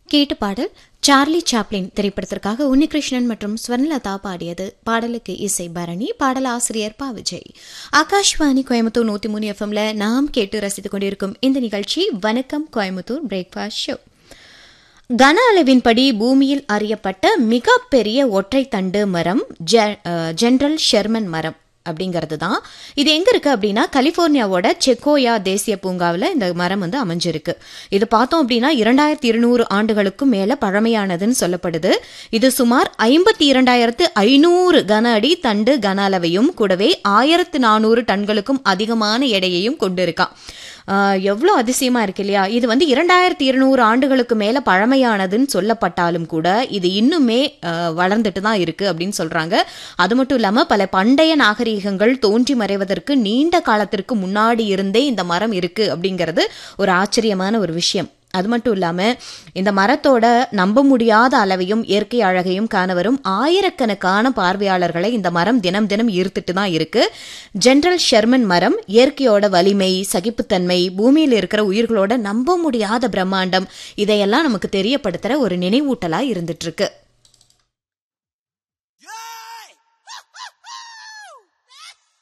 கேட்ட பாடல் Charlie Chaplin திரைப்படத்திற்காக உன்னிகிருஷ்ணன் மற்றும் ஸ்வர்ணலதா பாடியது பாடலுக்கு இசை பரணி பாடல் ஆசிரியர் பா விஜய் ஆகாஷ்வாணி கோயம்புத்தூர் நூத்தி மூணு எஃப்எம்ல நாம் கேட்டு ரசித்துக் கொண்டிருக்கும் இந்த நிகழ்ச்சி வணக்கம் கோயம்புத்தூர் பிரேக்ஃபாஸ்ட் ஷோ கன அளவின்படி பூமியில் அறியப்பட்ட மிகப்பெரிய ஒற்றை தண்டு மரம் ஜெனரல் ஷெர்மன் மரம் அப்படிங்கிறது தான் இது எங்க இருக்கு அப்படின்னா கலிபோர்னியாவோட செக்கோயா தேசிய பூங்காவில் இந்த மரம் வந்து அமைஞ்சிருக்கு இது பார்த்தோம் அப்படின்னா இரண்டாயிரத்தி இருநூறு ஆண்டுகளுக்கும் மேல பழமையானதுன்னு சொல்லப்படுது இது சுமார் ஐம்பத்தி இரண்டாயிரத்து ஐநூறு கன அடி தண்டு கன அளவையும் கூடவே ஆயிரத்து நானூறு டன்களுக்கும் அதிகமான எடையையும் கொண்டிருக்கான் எவ்வளோ அதிசயமா இருக்கு இல்லையா இது வந்து இரண்டாயிரத்தி இருநூறு ஆண்டுகளுக்கு மேல பழமையானதுன்னு சொல்லப்பட்டாலும் கூட இது இன்னுமே வளர்ந்துட்டு தான் இருக்கு அப்படின்னு சொல்றாங்க அது மட்டும் இல்லாம பல பண்டைய நாகரீகங்கள் தோன்றி மறைவதற்கு நீண்ட காலத்திற்கு முன்னாடி இருந்தே இந்த மரம் இருக்கு அப்படிங்கிறது ஒரு ஆச்சரியமான ஒரு விஷயம் அது மட்டும் இல்லாம இந்த மரத்தோட நம்ப முடியாத அளவையும் இயற்கை அழகையும் காண வரும் ஆயிரக்கணக்கான பார்வையாளர்களை இந்த மரம் தினம் தினம் ஈர்த்துட்டு தான் இருக்கு ஜெனரல் ஷெர்மன் மரம் இயற்கையோட வலிமை சகிப்புத்தன்மை பூமியில் இருக்கிற உயிர்களோட நம்ப முடியாத பிரம்மாண்டம் இதையெல்லாம் நமக்கு தெரியப்படுத்துற ஒரு நினைவூட்டலா இருந்துட்டு இருக்கு